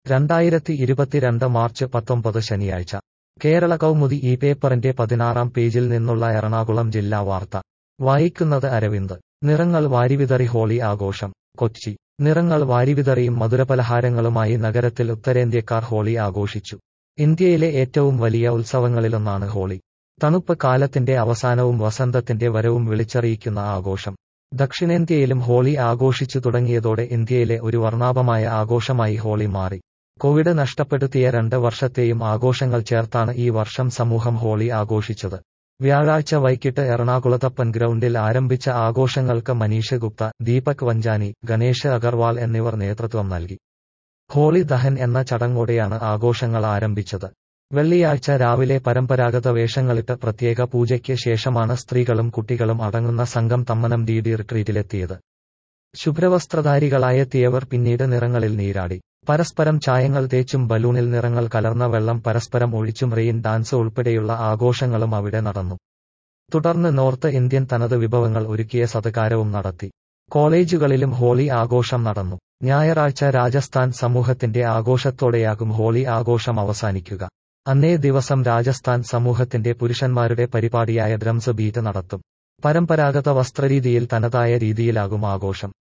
രണ്ടായിരത്തി ഇരുപത്തിരണ്ട് മാർച്ച് പത്തൊമ്പത് ശനിയാഴ്ച കേരള കൗമുദി ഈ പേപ്പറിന്റെ പതിനാറാം പേജിൽ നിന്നുള്ള എറണാകുളം ജില്ലാ വാർത്ത വായിക്കുന്നത് അരവിന്ദ് നിറങ്ങൾ വാരിവിതറി ഹോളി ആഘോഷം കൊച്ചി നിറങ്ങൾ വാരിവിതറിയും മധുരപലഹാരങ്ങളുമായി നഗരത്തിൽ ഉത്തരേന്ത്യക്കാർ ഹോളി ആഘോഷിച്ചു ഇന്ത്യയിലെ ഏറ്റവും വലിയ ഉത്സവങ്ങളിലൊന്നാണ് ഹോളി തണുപ്പ് കാലത്തിന്റെ അവസാനവും വസന്തത്തിന്റെ വരവും വിളിച്ചറിയിക്കുന്ന ആഘോഷം ദക്ഷിണേന്ത്യയിലും ഹോളി ആഘോഷിച്ചു തുടങ്ങിയതോടെ ഇന്ത്യയിലെ ഒരു വർണ്ണാഭമായ ആഘോഷമായി ഹോളി മാറി കോവിഡ് നഷ്ടപ്പെടുത്തിയ രണ്ട് വർഷത്തെയും ആഘോഷങ്ങൾ ചേർത്താണ് ഈ വർഷം സമൂഹം ഹോളി ആഘോഷിച്ചത് വ്യാഴാഴ്ച വൈകിട്ട് എറണാകുളത്തപ്പൻ ഗ്രൗണ്ടിൽ ആരംഭിച്ച ആഘോഷങ്ങൾക്ക് മനീഷ് ഗുപ്ത ദീപക് വഞ്ചാനി ഗണേഷ് അഗർവാൾ എന്നിവർ നേതൃത്വം നൽകി ഹോളി ദഹൻ എന്ന ചടങ്ങോടെയാണ് ആഘോഷങ്ങൾ ആരംഭിച്ചത് വെള്ളിയാഴ്ച രാവിലെ പരമ്പരാഗത വേഷങ്ങളിട്ട് പ്രത്യേക പൂജയ്ക്ക് ശേഷമാണ് സ്ത്രീകളും കുട്ടികളും അടങ്ങുന്ന സംഘം തമ്മനം ഡി ഡി റിട്രീറ്റിലെത്തിയത് ശുഭ്രവസ്ത്രധാരികളായെത്തിയവർ പിന്നീട് നിറങ്ങളിൽ നീരാടി പരസ്പരം ചായങ്ങൾ തേച്ചും ബലൂണിൽ നിറങ്ങൾ കലർന്ന വെള്ളം പരസ്പരം ഒഴിച്ചും റെയിൻ ഡാൻസ് ഉൾപ്പെടെയുള്ള ആഘോഷങ്ങളും അവിടെ നടന്നു തുടർന്ന് നോർത്ത് ഇന്ത്യൻ തനത് വിഭവങ്ങൾ ഒരുക്കിയ സത്കാരവും നടത്തി കോളേജുകളിലും ഹോളി ആഘോഷം നടന്നു ഞായറാഴ്ച രാജസ്ഥാൻ സമൂഹത്തിന്റെ ആഘോഷത്തോടെയാകും ഹോളി ആഘോഷം അവസാനിക്കുക അന്നേ ദിവസം രാജസ്ഥാൻ സമൂഹത്തിന്റെ പുരുഷന്മാരുടെ പരിപാടിയായ ഡ്രംസ് ബീറ്റ് നടത്തും പരമ്പരാഗത വസ്ത്രരീതിയിൽ തനതായ രീതിയിലാകും ആഘോഷം